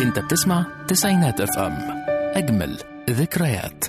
انت بتسمع تسعينات اف ام اجمل ذكريات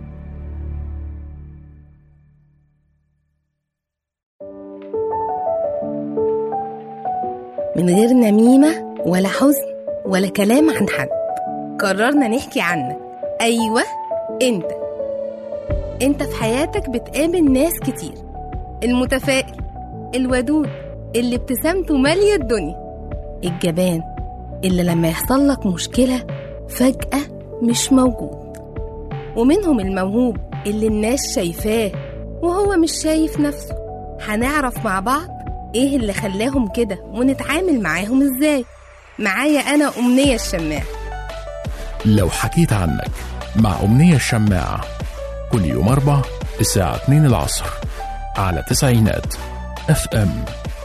من غير نميمة ولا حزن ولا كلام عن حد قررنا نحكي عنك أيوة أنت أنت في حياتك بتقابل ناس كتير المتفائل الودود اللي ابتسامته مالية الدنيا الجبان اللي لما يحصل لك مشكلة فجأة مش موجود ومنهم الموهوب اللي الناس شايفاه وهو مش شايف نفسه هنعرف مع بعض ايه اللي خلاهم كده ونتعامل معاهم ازاي معايا انا امنية الشماع لو حكيت عنك مع أمنية الشماعة كل يوم أربع الساعة 2 العصر على تسعينات اف ام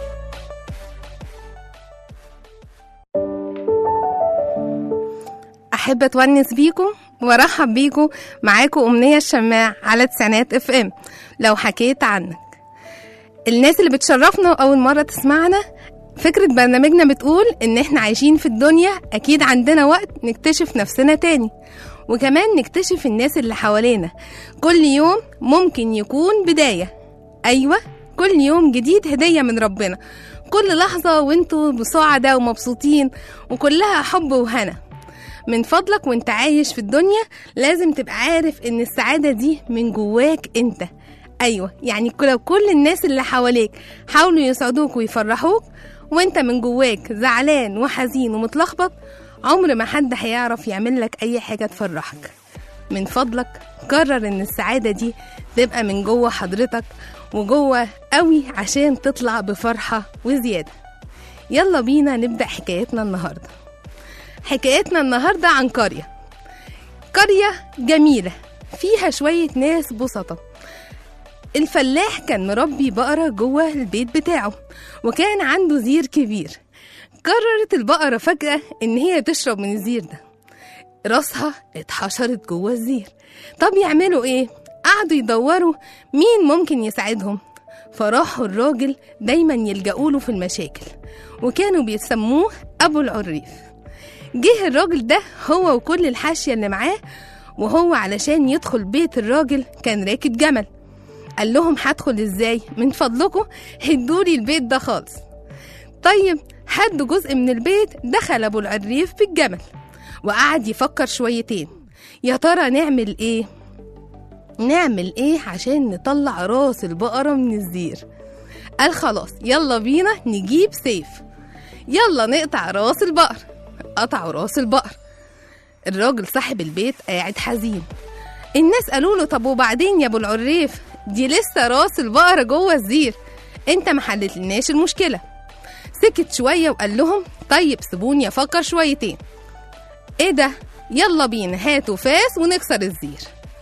احب اتونس بيكم وارحب بيكم معاكم امنيه الشماع على تسعينات اف ام لو حكيت عنك الناس اللي بتشرفنا اول مره تسمعنا فكرة برنامجنا بتقول إن إحنا عايشين في الدنيا أكيد عندنا وقت نكتشف نفسنا تاني وكمان نكتشف الناس اللي حوالينا كل يوم ممكن يكون بداية أيوة كل يوم جديد هدية من ربنا كل لحظة وانتوا بسعدة ومبسوطين وكلها حب وهنا من فضلك وانت عايش في الدنيا لازم تبقى عارف ان السعادة دي من جواك انت ايوه يعني لو كل الناس اللي حواليك حاولوا يسعدوك ويفرحوك وانت من جواك زعلان وحزين ومتلخبط عمر ما حد هيعرف يعمل لك اي حاجة تفرحك من فضلك قرر ان السعادة دي تبقى من جوه حضرتك وجوه قوي عشان تطلع بفرحة وزيادة يلا بينا نبدأ حكايتنا النهاردة حكايتنا النهاردة عن قرية قرية جميلة فيها شوية ناس بسطة الفلاح كان مربي بقرة جوه البيت بتاعه وكان عنده زير كبير قررت البقرة فجأة إن هي تشرب من الزير ده راسها اتحشرت جوه الزير طب يعملوا ايه؟ قعدوا يدوروا مين ممكن يساعدهم فراحوا الراجل دايما يلجأوا في المشاكل وكانوا بيسموه أبو العريف جه الراجل ده هو وكل الحاشية اللي معاه وهو علشان يدخل بيت الراجل كان راكب جمل قال لهم هدخل ازاي من فضلكم هدولي البيت ده خالص طيب هدوا جزء من البيت دخل ابو العريف بالجمل وقعد يفكر شويتين يا ترى نعمل ايه نعمل ايه عشان نطلع راس البقرة من الزير قال خلاص يلا بينا نجيب سيف يلا نقطع راس البقر قطعوا راس البقر الراجل صاحب البيت قاعد حزين الناس قالوا له طب وبعدين يا ابو العريف دي لسه راس البقرة جوه الزير انت ما حلتلناش المشكلة سكت شوية وقال لهم طيب سيبوني افكر شويتين ايه ده يلا بينا هاتوا فاس ونكسر الزير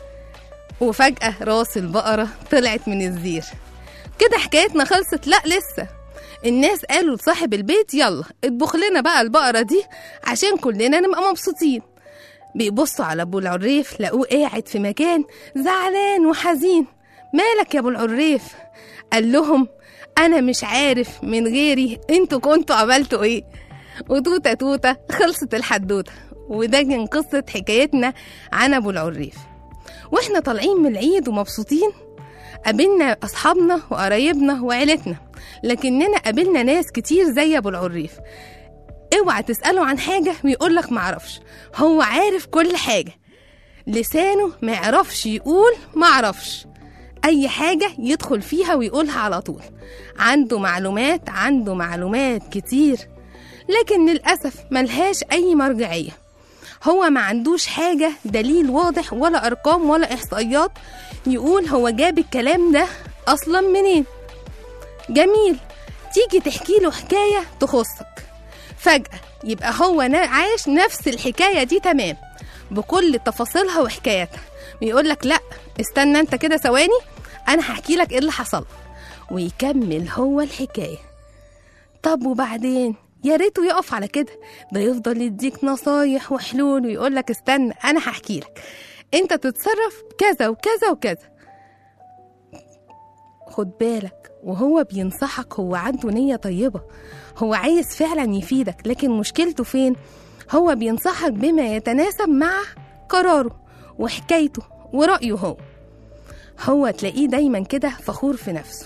وفجأة راس البقرة طلعت من الزير كده حكايتنا خلصت لا لسه الناس قالوا لصاحب البيت يلا اطبخ لنا بقى البقرة دي عشان كلنا نبقى مبسوطين بيبصوا على ابو العريف لقوه قاعد في مكان زعلان وحزين مالك يا ابو العريف قال لهم انا مش عارف من غيري انتوا كنتوا عملتوا ايه وتوتة توتة خلصت الحدوتة وده كان قصة حكايتنا عن ابو العريف واحنا طالعين من العيد ومبسوطين قابلنا اصحابنا وقرايبنا وعيلتنا لكننا قابلنا ناس كتير زي ابو العريف اوعى تسأله عن حاجة ويقولك معرفش هو عارف كل حاجة لسانه ما يعرفش يقول معرفش أي حاجة يدخل فيها ويقولها على طول عنده معلومات عنده معلومات كتير لكن للأسف ملهاش أي مرجعية هو ما عندوش حاجة دليل واضح ولا أرقام ولا إحصائيات يقول هو جاب الكلام ده أصلا منين جميل تيجي تحكي له حكاية تخصك فجأة يبقى هو نا- عايش نفس الحكاية دي تمام بكل تفاصيلها وحكاياتها ويقول لك لا استنى انت كده ثواني انا هحكي لك ايه اللي حصل ويكمل هو الحكاية طب وبعدين يا ريته يقف على كده ده يفضل يديك نصايح وحلول ويقول لك استنى انا هحكي لك انت تتصرف كذا وكذا وكذا خد بالك وهو بينصحك هو عنده نية طيبة هو عايز فعلا يفيدك لكن مشكلته فين هو بينصحك بما يتناسب مع قراره وحكايته ورأيه هو هو تلاقيه دايما كده فخور في نفسه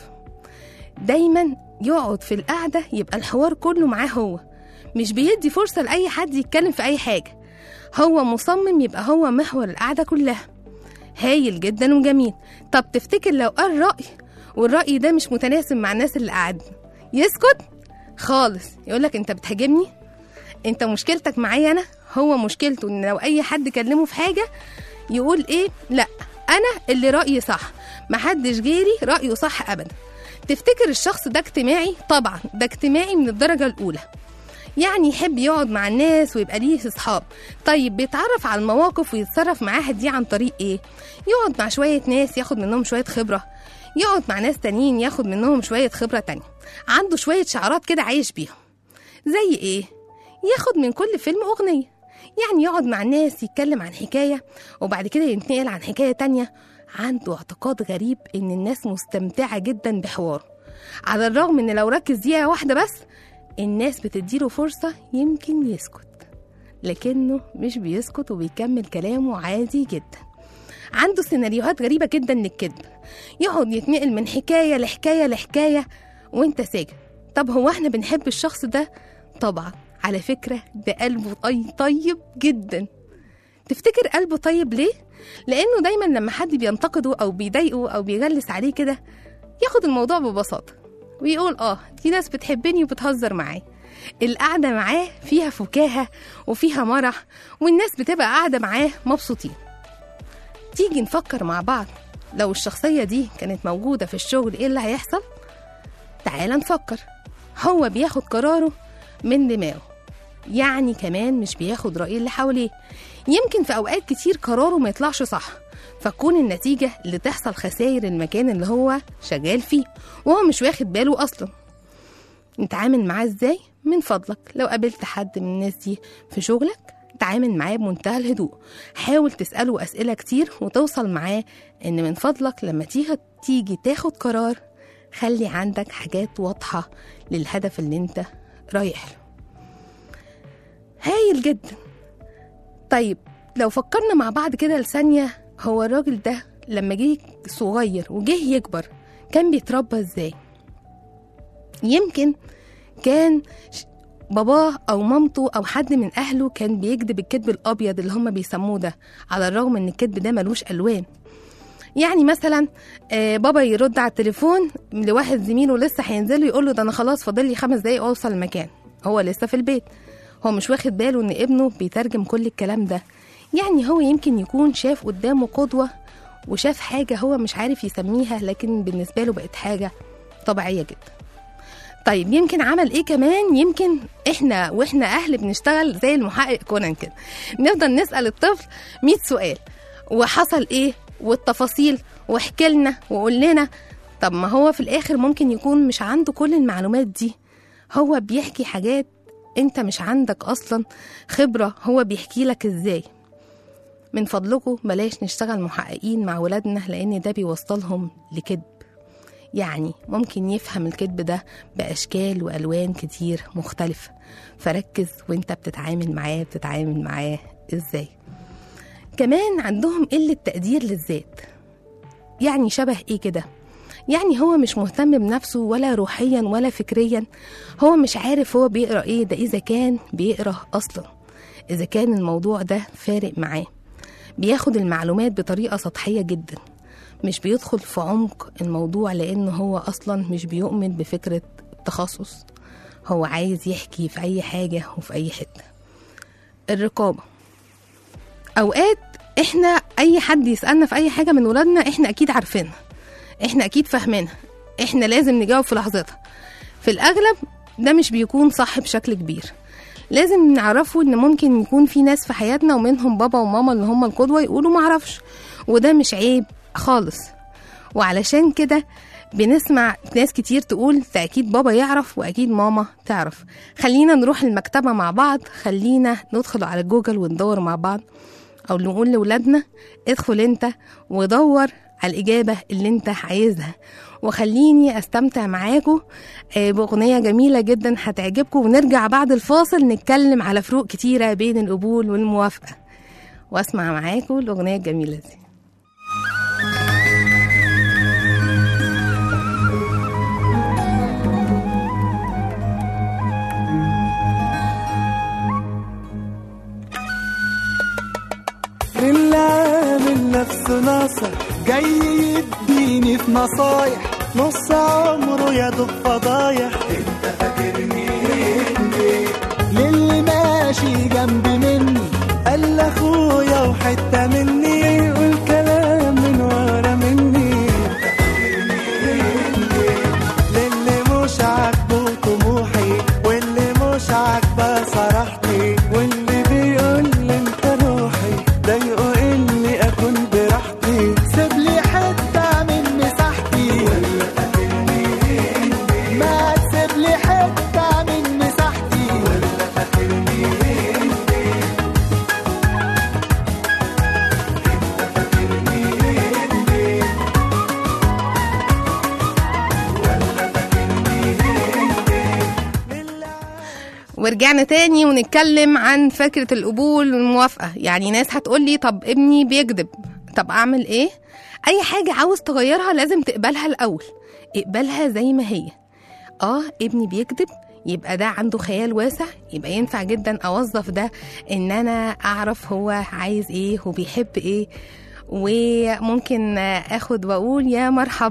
دايما يقعد في القعدة يبقى الحوار كله معاه هو مش بيدي فرصة لأي حد يتكلم في أي حاجة هو مصمم يبقى هو محور القعدة كلها هايل جدا وجميل طب تفتكر لو قال رأي والرأي ده مش متناسب مع الناس اللي قاعدين يسكت خالص يقولك انت بتهاجمني انت مشكلتك معايا انا هو مشكلته ان لو اي حد كلمه في حاجه يقول ايه لا انا اللي رايي صح محدش غيري رايه صح ابدا تفتكر الشخص ده اجتماعي طبعا ده اجتماعي من الدرجه الاولى يعني يحب يقعد مع الناس ويبقى ليه اصحاب طيب بيتعرف على المواقف ويتصرف معاها دي عن طريق ايه يقعد مع شويه ناس ياخد منهم شويه خبره يقعد مع ناس تانيين ياخد منهم شويه خبره تانية عنده شويه شعارات كده عايش بيهم زي ايه ياخد من كل فيلم أغنية يعني يقعد مع الناس يتكلم عن حكاية وبعد كده ينتقل عن حكاية تانية عنده اعتقاد غريب إن الناس مستمتعة جدا بحواره على الرغم إن لو ركز دقيقة واحدة بس الناس بتديله فرصة يمكن يسكت لكنه مش بيسكت وبيكمل كلامه عادي جدا عنده سيناريوهات غريبة جدا للكذب يقعد يتنقل من حكاية لحكاية لحكاية وانت ساكت طب هو احنا بنحب الشخص ده طبعا على فكرة ده قلبه طي- طيب جدا تفتكر قلبه طيب ليه؟ لأنه دايما لما حد بينتقده أو بيضايقه أو بيغلس عليه كده ياخد الموضوع ببساطة ويقول آه دي ناس بتحبني وبتهزر معايا القعدة معاه فيها فكاهة وفيها مرح والناس بتبقى قاعدة معاه مبسوطين تيجي نفكر مع بعض لو الشخصية دي كانت موجودة في الشغل إيه اللي هيحصل؟ تعال نفكر هو بياخد قراره من دماغه يعني كمان مش بياخد رأي اللي حواليه يمكن في أوقات كتير قراره ما يطلعش صح فتكون النتيجة اللي تحصل خسائر المكان اللي هو شغال فيه وهو مش واخد باله أصلا نتعامل معاه ازاي؟ من فضلك لو قابلت حد من الناس دي في شغلك تعامل معاه بمنتهى الهدوء حاول تسأله أسئلة كتير وتوصل معاه إن من فضلك لما تيجي تيجي تاخد قرار خلي عندك حاجات واضحة للهدف اللي انت رايح له هايل جدا طيب لو فكرنا مع بعض كده لثانية هو الراجل ده لما جه صغير وجه يكبر كان بيتربى ازاي يمكن كان ش- باباه او مامته او حد من اهله كان بيكذب الكذب الابيض اللي هم بيسموه ده على الرغم ان الكذب ده ملوش الوان يعني مثلا آه، بابا يرد على التليفون لواحد زميله لسه هينزل له يقول له ده انا خلاص فاضل لي خمس دقايق اوصل المكان هو لسه في البيت هو مش واخد باله ان ابنه بيترجم كل الكلام ده يعني هو يمكن يكون شاف قدامه قدوة وشاف حاجة هو مش عارف يسميها لكن بالنسبة له بقت حاجة طبيعية جدا طيب يمكن عمل ايه كمان يمكن احنا واحنا اهل بنشتغل زي المحقق كونان كده نفضل نسأل الطفل 100 سؤال وحصل ايه والتفاصيل واحكي لنا وقول لنا طب ما هو في الاخر ممكن يكون مش عنده كل المعلومات دي هو بيحكي حاجات انت مش عندك اصلا خبرة هو بيحكي لك ازاي من فضلكم بلاش نشتغل محققين مع ولادنا لان ده بيوصلهم لكذب يعني ممكن يفهم الكذب ده بأشكال وألوان كتير مختلفة فركز وانت بتتعامل معاه بتتعامل معاه ازاي كمان عندهم قلة تقدير للذات يعني شبه ايه كده يعني هو مش مهتم بنفسه ولا روحيا ولا فكريا هو مش عارف هو بيقرا ايه ده اذا كان بيقرا اصلا اذا كان الموضوع ده فارق معاه بياخد المعلومات بطريقه سطحيه جدا مش بيدخل في عمق الموضوع لأنه هو أصلا مش بيؤمن بفكرة التخصص هو عايز يحكي في أي حاجة وفي أي حتة الرقابة أوقات إحنا أي حد يسألنا في أي حاجة من ولادنا إحنا أكيد عارفينها إحنا أكيد فاهمينها إحنا لازم نجاوب في لحظتها في الأغلب ده مش بيكون صح بشكل كبير لازم نعرفه ان ممكن يكون في ناس في حياتنا ومنهم بابا وماما اللي هم القدوه يقولوا معرفش وده مش عيب خالص وعلشان كده بنسمع ناس كتير تقول ده اكيد بابا يعرف واكيد ماما تعرف خلينا نروح المكتبه مع بعض خلينا ندخل على جوجل وندور مع بعض او نقول لاولادنا ادخل انت ودور على الاجابه اللي انت عايزها وخليني استمتع معاكم آه، باغنيه جميله جدا هتعجبكم ونرجع بعد الفاصل نتكلم على فروق كتيره بين القبول والموافقه واسمع معاكم الاغنيه الجميله دي اللي عامل نفسه ناصر جاي يديني في نصايح نص عمره يا دوب فضايح انت فاكرني إني للي ماشي جنبي مني قال اخويا وحته مني يقول كلام من ورا مني للي مش عاجبه طموحي واللي مش عاجبه صراحتي واللي بيقول لي انت روحي ضايقه اني اكون براحتي سيب لي حته من مساحتي ما تسيب لي حته من مساحتي ولا فاكرني ورجعنا تاني ونتكلم عن فكرة القبول والموافقة يعني ناس هتقولي طب ابني بيكذب طب أعمل إيه؟ أي حاجة عاوز تغيرها لازم تقبلها الأول اقبلها زي ما هي آه ابني بيكذب يبقى ده عنده خيال واسع يبقى ينفع جدا أوظف ده إن أنا أعرف هو عايز إيه وبيحب إيه وممكن اخد واقول يا مرحب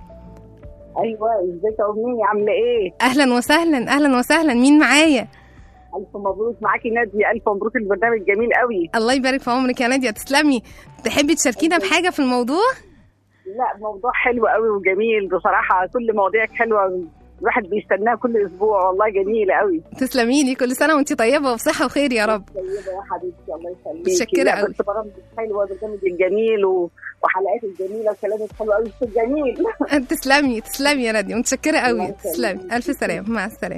ايوه ازيك يا امنيه عامله ايه؟ اهلا وسهلا اهلا وسهلا مين معايا الف مبروك معاكي ناديه الف مبروك البرنامج جميل قوي الله يبارك في عمرك يا ناديه تسلمي تحبي تشاركينا بحاجه في الموضوع لا موضوع حلو قوي وجميل بصراحه كل مواضيعك حلوه الواحد بيستناها كل اسبوع والله جميله قوي تسلمي لي كل سنه وانت طيبه وبصحه وخير يا رب طيبه يا حبيبتي الله يخليكي متشكرة لا، قوي. بس برامج حلوه برنامج الجميل و... وحلقات الجميله وكلامك حلو قوي صوت جميل تسلمي تسلمي يا ناديه متشكره قوي الله يسلمك. تسلمي الف سلامه مع السلامه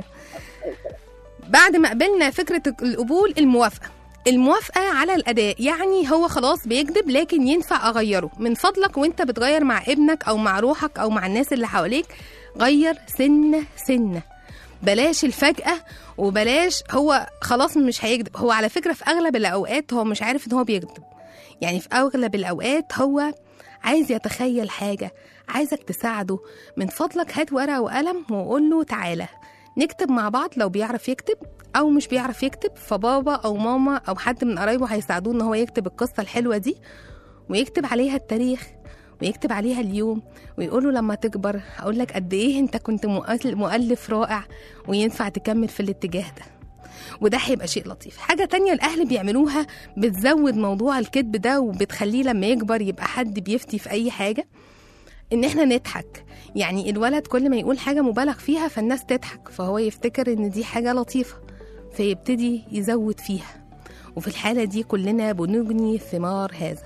بعد ما قبلنا فكره القبول الموافقه الموافقة على الأداء يعني هو خلاص بيكذب لكن ينفع أغيره من فضلك وانت بتغير مع ابنك أو مع روحك أو مع الناس اللي حواليك غير سنة سنة بلاش الفجأة وبلاش هو خلاص مش هيكذب هو على فكرة في أغلب الأوقات هو مش عارف إن هو بيكذب يعني في أغلب الأوقات هو عايز يتخيل حاجة عايزك تساعده من فضلك هات ورقة وقلم وقول له تعالى نكتب مع بعض لو بيعرف يكتب او مش بيعرف يكتب فبابا او ماما او حد من قرايبه هيساعدوه ان هو يكتب القصه الحلوه دي ويكتب عليها التاريخ ويكتب عليها اليوم ويقوله لما تكبر هقول لك قد ايه انت كنت مؤل- مؤلف رائع وينفع تكمل في الاتجاه ده وده هيبقى شيء لطيف حاجة تانية الأهل بيعملوها بتزود موضوع الكذب ده وبتخليه لما يكبر يبقى حد بيفتي في أي حاجة إن إحنا نضحك يعني الولد كل ما يقول حاجة مبالغ فيها فالناس تضحك فهو يفتكر إن دي حاجة لطيفة فيبتدي يزود فيها وفي الحالة دي كلنا بنجني ثمار هذا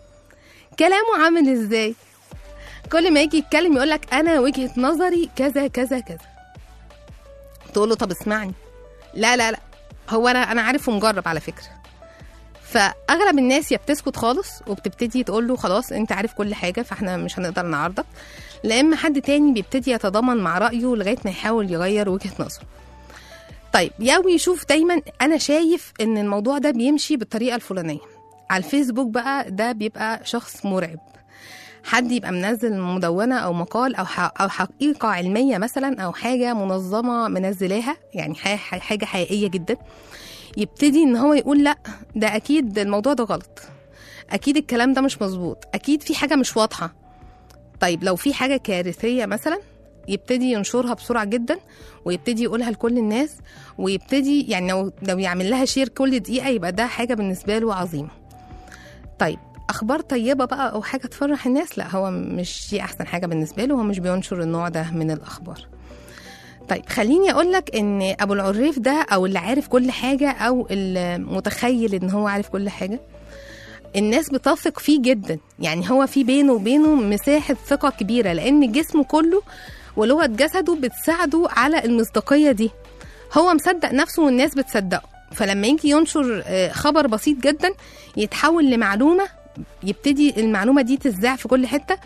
كلامه عامل ازاي كل ما يجي يتكلم يقولك انا وجهة نظري كذا كذا كذا تقول له طب اسمعني لا لا لا هو انا انا عارف ومجرب على فكرة فاغلب الناس يا بتسكت خالص وبتبتدي تقول له خلاص انت عارف كل حاجة فاحنا مش هنقدر نعارضك لا اما حد تاني بيبتدي يتضامن مع رأيه لغاية ما يحاول يغير وجهة نظره طيب ياوي يشوف دايما انا شايف ان الموضوع ده بيمشي بالطريقه الفلانيه على الفيسبوك بقى ده بيبقى شخص مرعب حد يبقى منزل مدونه او مقال او ح- او حقيقه علميه مثلا او حاجه منظمه منزلاها يعني ح- ح- حاجه حقيقيه جدا يبتدي ان هو يقول لا ده اكيد الموضوع ده غلط اكيد الكلام ده مش مظبوط اكيد في حاجه مش واضحه طيب لو في حاجه كارثيه مثلا يبتدي ينشرها بسرعه جدا ويبتدي يقولها لكل الناس ويبتدي يعني لو لو يعمل لها شير كل دقيقه يبقى ده حاجه بالنسبه له عظيمه طيب اخبار طيبه بقى او حاجه تفرح الناس لا هو مش دي احسن حاجه بالنسبه له هو مش بينشر النوع ده من الاخبار طيب خليني اقول لك ان ابو العريف ده او اللي عارف كل حاجه او المتخيل ان هو عارف كل حاجه الناس بتثق فيه جدا يعني هو في بينه وبينه مساحه ثقه كبيره لان جسمه كله ولغه جسده بتساعده على المصداقيه دي هو مصدق نفسه والناس بتصدقه فلما يجي ينشر آه، خبر بسيط جدا يتحول لمعلومه يبتدي المعلومه دي تذاع في كل حته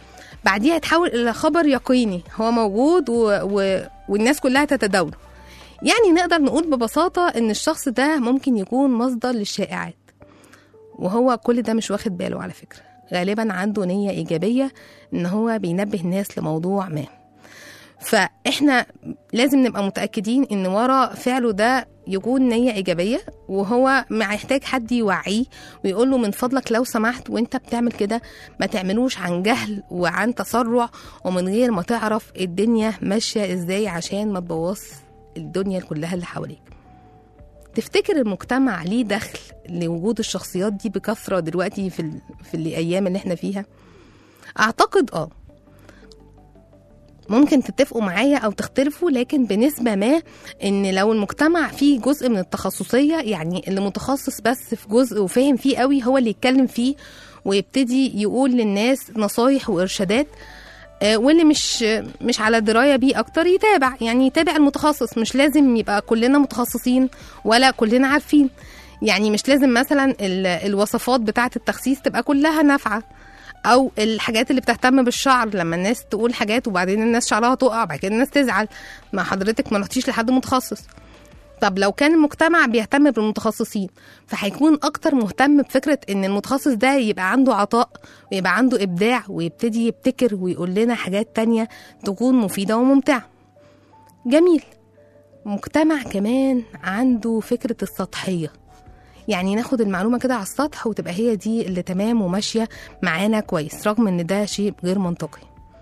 بعديها يتحول الى خبر يقيني هو موجود و... و... والناس كلها تتداوله يعني نقدر نقول ببساطة إن الشخص ده ممكن يكون مصدر للشائعات وهو كل ده مش واخد باله على فكرة غالبا عنده نية إيجابية إن هو بينبه الناس لموضوع ما فإحنا لازم نبقى متأكدين إن ورا فعله ده يكون نية إيجابية وهو محتاج حد يوعيه ويقول له من فضلك لو سمحت وانت بتعمل كده ما تعملوش عن جهل وعن تسرع ومن غير ما تعرف الدنيا ماشية ازاي عشان ما تبوظ الدنيا كلها اللي حواليك تفتكر المجتمع ليه دخل لوجود الشخصيات دي بكثرة دلوقتي في, ال... في الأيام اللي احنا فيها أعتقد اه ممكن تتفقوا معايا او تختلفوا لكن بنسبه ما ان لو المجتمع فيه جزء من التخصصيه يعني اللي متخصص بس في جزء وفاهم فيه قوي هو اللي يتكلم فيه ويبتدي يقول للناس نصايح وارشادات آه، واللي مش مش على درايه بيه اكتر يتابع يعني يتابع المتخصص مش لازم يبقى كلنا متخصصين ولا كلنا عارفين يعني مش لازم مثلا ال- الوصفات بتاعه التخسيس تبقى كلها نافعه او الحاجات اللي بتهتم بالشعر لما الناس تقول حاجات وبعدين الناس شعرها تقع بعد كده الناس تزعل ما حضرتك ما رحتيش لحد متخصص طب لو كان المجتمع بيهتم بالمتخصصين فهيكون اكتر مهتم بفكره ان المتخصص ده يبقى عنده عطاء ويبقى عنده ابداع ويبتدي يبتكر ويقول لنا حاجات تانية تكون مفيده وممتعه جميل مجتمع كمان عنده فكره السطحيه يعني ناخد المعلومة كده على السطح وتبقى هي دي اللي تمام وماشية معانا كويس رغم ان ده شيء غير منطقي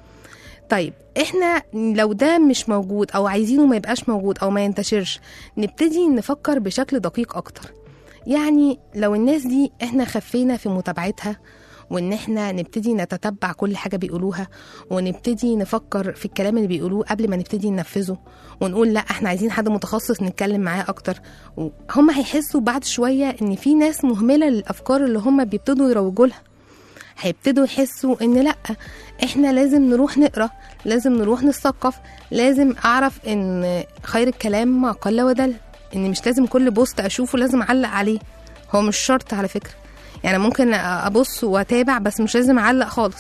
طيب احنا لو ده مش موجود او عايزينه ما يبقاش موجود او ما ينتشرش نبتدي نفكر بشكل دقيق اكتر يعني لو الناس دي احنا خفينا في متابعتها وان احنا نبتدي نتتبع كل حاجه بيقولوها ونبتدي نفكر في الكلام اللي بيقولوه قبل ما نبتدي ننفذه ونقول لا احنا عايزين حد متخصص نتكلم معاه اكتر هم هيحسوا بعد شويه ان في ناس مهمله للافكار اللي هم بيبتدوا يروجوا لها هيبتدوا يحسوا ان لا احنا لازم نروح نقرا لازم نروح نثقف لازم اعرف ان خير الكلام ما قل ودل ان مش لازم كل بوست اشوفه لازم اعلق عليه هو مش شرط على فكره يعني ممكن ابص واتابع بس مش لازم اعلق خالص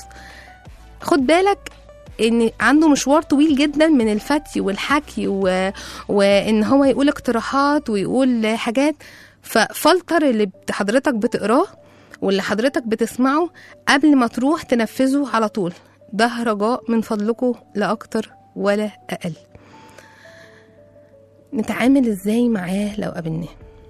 خد بالك ان عنده مشوار طويل جدا من الفتي والحكي و... وان هو يقول اقتراحات ويقول حاجات ففلتر اللي بت- حضرتك بتقراه واللي حضرتك بتسمعه قبل ما تروح تنفذه على طول ده رجاء من فضلكم لا اكتر ولا اقل نتعامل ازاي معاه لو قابلناه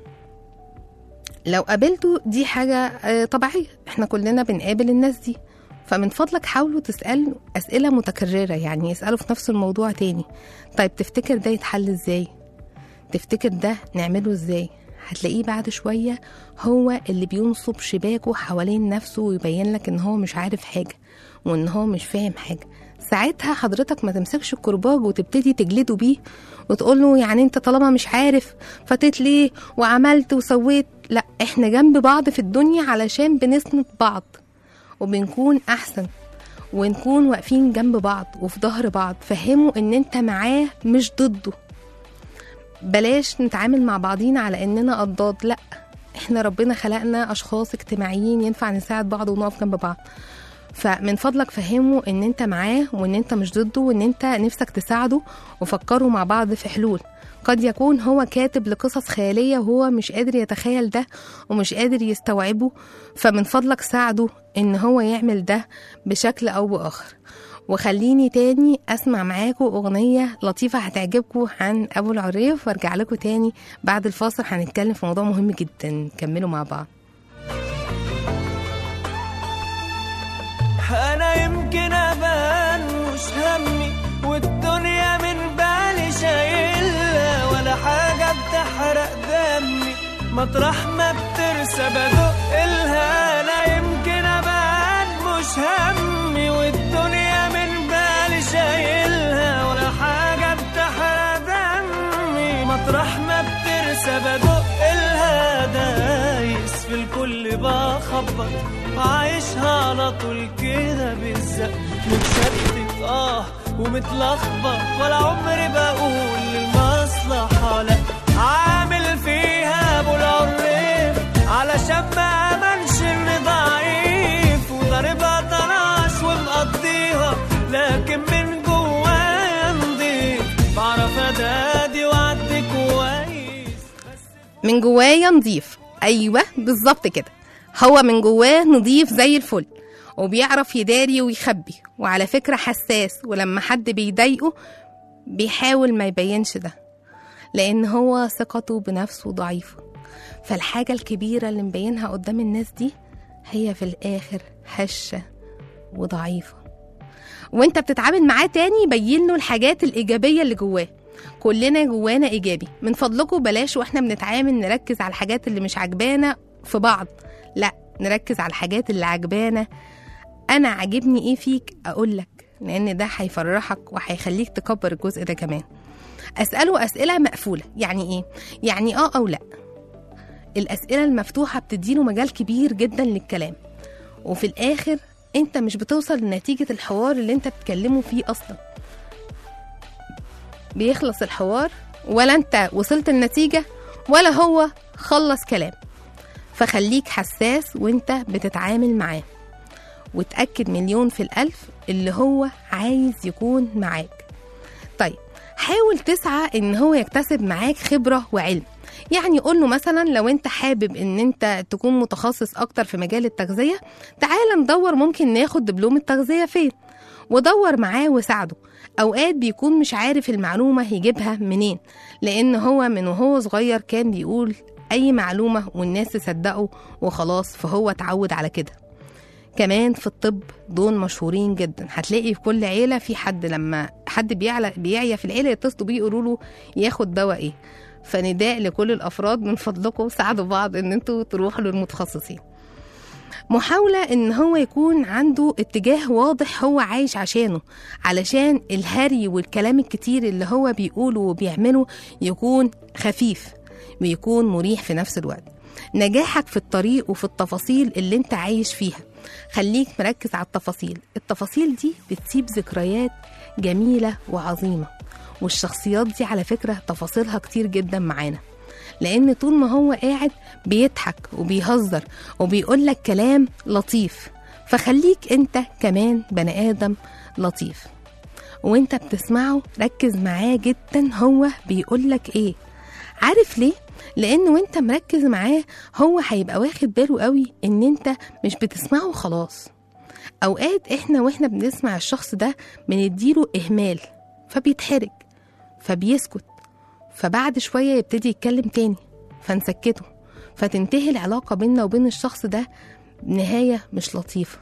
لو قابلته دي حاجة آه، طبيعية احنا كلنا بنقابل الناس دي فمن فضلك حاولوا تسألوا أسئلة متكررة يعني اسألوا في نفس الموضوع تاني طيب تفتكر ده يتحل ازاي تفتكر ده نعمله ازاي هتلاقيه بعد شوية هو اللي بينصب شباكه حوالين نفسه ويبين لك ان هو مش عارف حاجة وان هو مش فاهم حاجة ساعتها حضرتك ما تمسكش الكرباج وتبتدي تجلده بيه وتقول له يعني انت طالما مش عارف فاتت ليه وعملت وسويت لا احنا جنب بعض في الدنيا علشان بنسند بعض وبنكون احسن ونكون واقفين جنب بعض وفي ظهر بعض فهموا ان انت معاه مش ضده بلاش نتعامل مع بعضينا على اننا اضداد لا احنا ربنا خلقنا اشخاص اجتماعيين ينفع نساعد بعض ونقف جنب بعض فمن فضلك فهمه ان انت معاه وان انت مش ضده وان انت نفسك تساعده وفكروا مع بعض في حلول قد يكون هو كاتب لقصص خيالية وهو مش قادر يتخيل ده ومش قادر يستوعبه فمن فضلك ساعده ان هو يعمل ده بشكل او باخر وخليني تاني اسمع معاكم اغنية لطيفة هتعجبكم عن ابو العريف وارجع لكم تاني بعد الفاصل هنتكلم في موضوع مهم جدا كملوا مع بعض انا يمكن ابان مش همي والدنيا من بالي شايلها ولا حاجة بتحرق دمي مطرح ما بترسى بدق الها انا يمكن ابان مش همي والدنيا من بالي شايلها ولا حاجة بتحرق دمي مطرح ما بترسى بدق الها دايس في الكل بخبط عايشها على طول كده بالزق متشتت اه ومتلخبط ولا عمري بقول للمصلحة لا عامل فيها ابو العريف علشان ما امنش اني ضعيف وضاربها طناش ومقضيها من جوايا نضيف ايوه بالظبط كده هو من جواه نضيف زي الفل وبيعرف يداري ويخبي وعلى فكرة حساس ولما حد بيضايقه بيحاول ما يبينش ده لأن هو ثقته بنفسه ضعيفة فالحاجة الكبيرة اللي مبينها قدام الناس دي هي في الآخر هشة وضعيفة وانت بتتعامل معاه تاني بين له الحاجات الإيجابية اللي جواه كلنا جوانا إيجابي من فضلكم بلاش واحنا بنتعامل نركز على الحاجات اللي مش عجبانا في بعض لا نركز على الحاجات اللي عجبانا انا عاجبني ايه فيك اقول لك لان ده هيفرحك وهيخليك تكبر الجزء ده كمان اساله اسئله مقفوله يعني ايه يعني اه او لا الاسئله المفتوحه بتديله مجال كبير جدا للكلام وفي الاخر انت مش بتوصل لنتيجه الحوار اللي انت بتكلمه فيه اصلا بيخلص الحوار ولا انت وصلت النتيجه ولا هو خلص كلام فخليك حساس وانت بتتعامل معاه وتأكد مليون في الألف اللي هو عايز يكون معاك طيب حاول تسعى ان هو يكتسب معاك خبرة وعلم يعني قول له مثلا لو انت حابب ان انت تكون متخصص اكتر في مجال التغذية تعال ندور ممكن ناخد دبلوم التغذية فين ودور معاه وساعده اوقات بيكون مش عارف المعلومة يجيبها منين لان هو من وهو صغير كان بيقول اي معلومة والناس تصدقه وخلاص فهو اتعود على كده كمان في الطب دول مشهورين جدا هتلاقي في كل عيلة في حد لما حد بيعلى بيعيا في العيلة يتصلوا بيه يقولوا له ياخد دواء ايه فنداء لكل الافراد من فضلكم ساعدوا بعض ان انتوا تروحوا للمتخصصين محاولة ان هو يكون عنده اتجاه واضح هو عايش عشانه علشان الهري والكلام الكتير اللي هو بيقوله وبيعمله يكون خفيف ويكون مريح في نفس الوقت نجاحك في الطريق وفي التفاصيل اللي انت عايش فيها خليك مركز على التفاصيل التفاصيل دي بتسيب ذكريات جميلة وعظيمة والشخصيات دي على فكرة تفاصيلها كتير جدا معانا لأن طول ما هو قاعد بيضحك وبيهزر وبيقول لك كلام لطيف فخليك انت كمان بني آدم لطيف وانت بتسمعه ركز معاه جدا هو بيقول لك ايه عارف ليه لان وانت مركز معاه هو هيبقى واخد باله قوي ان انت مش بتسمعه خلاص اوقات احنا واحنا بنسمع الشخص ده بنديله اهمال فبيتحرج فبيسكت فبعد شويه يبتدي يتكلم تاني فنسكته فتنتهي العلاقه بيننا وبين الشخص ده بنهايه مش لطيفه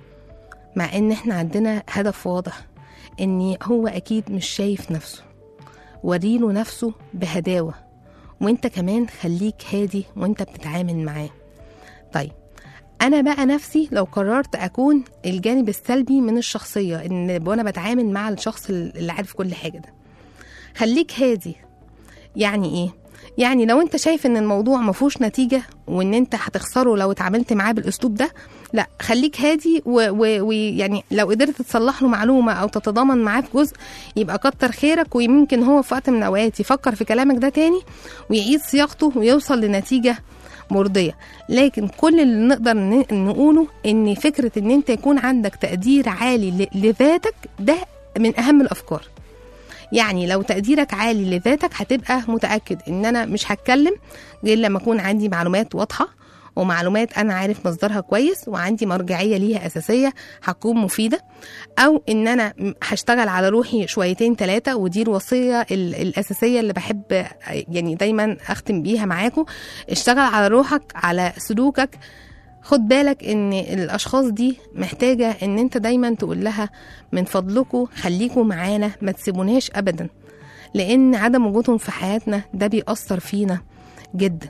مع ان احنا عندنا هدف واضح ان هو اكيد مش شايف نفسه وريله نفسه بهداوه وانت كمان خليك هادي وانت بتتعامل معاه طيب انا بقى نفسي لو قررت اكون الجانب السلبي من الشخصيه ان وانا بتعامل مع الشخص اللي عارف كل حاجه ده خليك هادي يعني ايه يعني لو انت شايف ان الموضوع ما فيهوش نتيجه وان انت هتخسره لو اتعاملت معاه بالاسلوب ده لا خليك هادي ويعني لو قدرت تصلح له معلومه او تتضامن معاه في جزء يبقى كتر خيرك ويمكن هو في وقت من الاوقات يفكر في كلامك ده تاني ويعيد صياغته ويوصل لنتيجه مرضيه لكن كل اللي نقدر ن- نقوله ان فكره ان انت يكون عندك تقدير عالي ل- لذاتك ده من اهم الافكار يعني لو تقديرك عالي لذاتك هتبقى متاكد ان انا مش هتكلم غير لما اكون عندي معلومات واضحه ومعلومات انا عارف مصدرها كويس وعندي مرجعيه ليها اساسيه هتكون مفيده او ان انا م- هشتغل على روحي شويتين ثلاثه ودي الوصيه ال- الاساسيه اللي بحب يعني دايما اختم بيها معاكم اشتغل على روحك على سلوكك خد بالك ان الاشخاص دي محتاجه ان انت دايما تقول لها من فضلكم خليكم معانا ما تسيبوناش ابدا لان عدم وجودهم في حياتنا ده بيأثر فينا جدا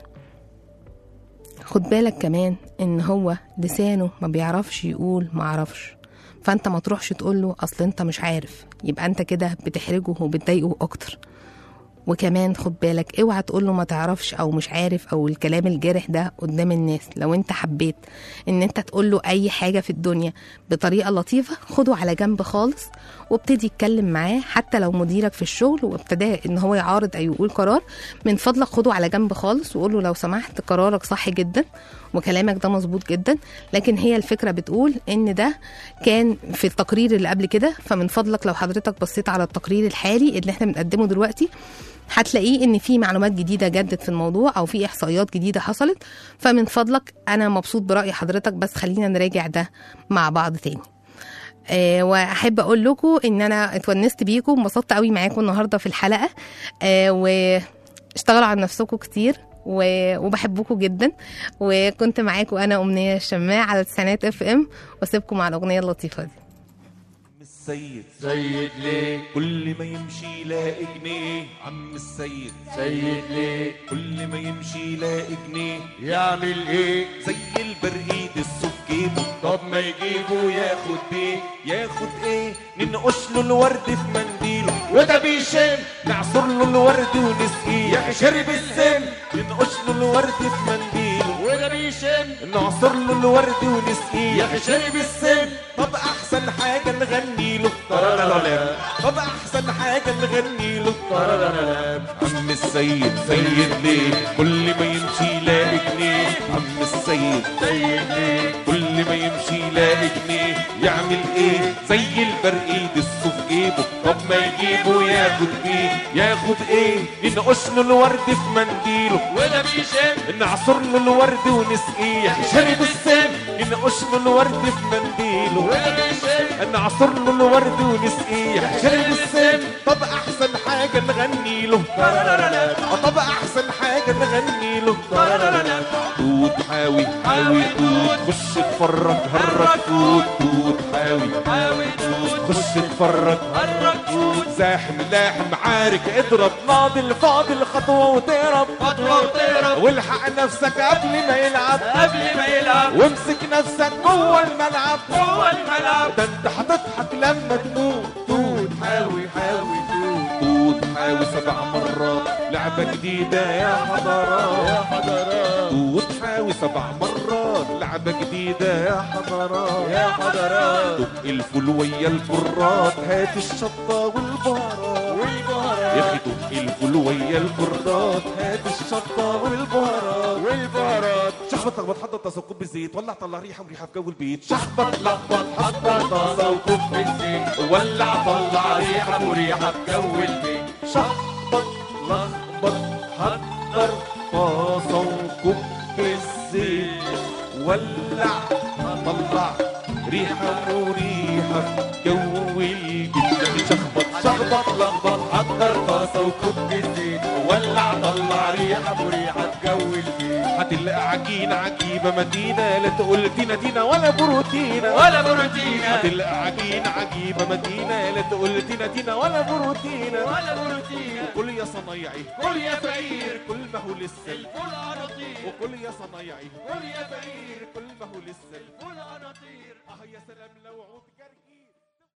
خد بالك كمان ان هو لسانه ما بيعرفش يقول ما اعرفش فانت ما تروحش تقول له اصل انت مش عارف يبقى انت كده بتحرجه وبتضايقه اكتر وكمان خد بالك اوعى تقول له ما تعرفش او مش عارف او الكلام الجارح ده قدام الناس لو انت حبيت ان انت تقول له اي حاجه في الدنيا بطريقه لطيفه خده على جنب خالص وابتدي اتكلم معاه حتى لو مديرك في الشغل وابتدى ان هو يعارض او يقول قرار من فضلك خده على جنب خالص وقول له لو سمحت قرارك صح جدا وكلامك ده مظبوط جدا لكن هي الفكره بتقول ان ده كان في التقرير اللي قبل كده فمن فضلك لو حضرتك بصيت على التقرير الحالي اللي احنا بنقدمه دلوقتي هتلاقيه ان في معلومات جديده جدت في الموضوع او في احصائيات جديده حصلت فمن فضلك انا مبسوط براي حضرتك بس خلينا نراجع ده مع بعض تاني آه واحب اقول لكم ان انا اتونست بيكم وانبسطت قوي معاكم النهارده في الحلقه آه واشتغلوا على نفسكم كتير و- وبحبكم جدا وكنت معاكم انا امنيه الشماع على تسعينات اف ام واسيبكم مع الاغنيه اللطيفه دي السيد سيد ليه كل ما يمشي يلاقي جنيه عم السيد سيد ليه كل ما يمشي يلاقي جنيه يعمل ايه زي البرقيد الصوف جيبه طب ما يجيبه ياخد بيه ياخد ايه ننقش له الورد في منديله وده بيشم نعصر له الورد ونسقيه يا اخي شرب السم ننقش له الورد في منديله وده بيشم نعصر له الورد ونسقيه يا اخي شرب السم طب احسن حاجه نغني له طرررررم. طب احسن حاجه نغني له طرررررم. عم السيد سيد ليه كل ما يمشي يلاقي جنيه عم السيد سيد ليه كل ما يمشي يلاقي جنيه يعمل ايه زي البرقيد الصوف جيبه طب ما يجيبه ياخد بيه ياخد ايه ننقش له الورد في منديله وده بيشم نعصر له الورد ونسقيه شرب السم ننقش له الورد في منديله وده بيشم نعصر له الورد ونسقيه شرب السم طب احسن حاجه نغني له آه، طب احسن حاجه نغني له توت حاوي حاوي توت خش اتفرج هرج توت توت حاوي حاوي توت خش اتفرج هرج توت زاحم لاحم عارك اضرب ناضل فاضل خطوه وتهرب خطوة وتهرب والحق نفسك قبل ما يلعب قبل ما يلعب وامسك نفسك جوه الملعب جوه الملعب ده انت هتضحك لما تموت توت حاوي حاوي توت توت حاوي سبع مرات لعبة جديدة يا حضرات يا حضرات توت حاوي سبع مرات لعبة جديدة يا حضرات يا حضرات دق الفول ويا الكرات هات الشطة والبهارات والبهارات يا اخي دق الفول ويا الكرات هات الشطة والبهارات والبهارات شخبط لخبط حضر طاسة وكوب بالزيت ولع طلع ريحة وريحة في جو البيت شخبط لخبط حضر طاسة وكوب الزيت ولع طلع ريحة مريحة في جو البيت شخبط لخبط حضر طاسة وكوب الزيت ولع طلع ريحة مريحة في جو البيت شخبط شخبط لخبط حضر طاسة وكوب الزيت ولع طلع ريحة مريحة في جو البيت هتلاقي عجينة عجيبة مدينة لا تقول دينا دينا ولا بروتينا ولا بروتينا هتلاقي عجينة عجيبة مدينة لا تقول دينا دينا ولا بروتينا ولا بروتينا كل يا صنايعي كل يا فقير كل ما هو لسه الفول عناطير وكل يا صنايعي كل يا فقير كل ما هو لسه الفول عناطير اه يا سلام لو عود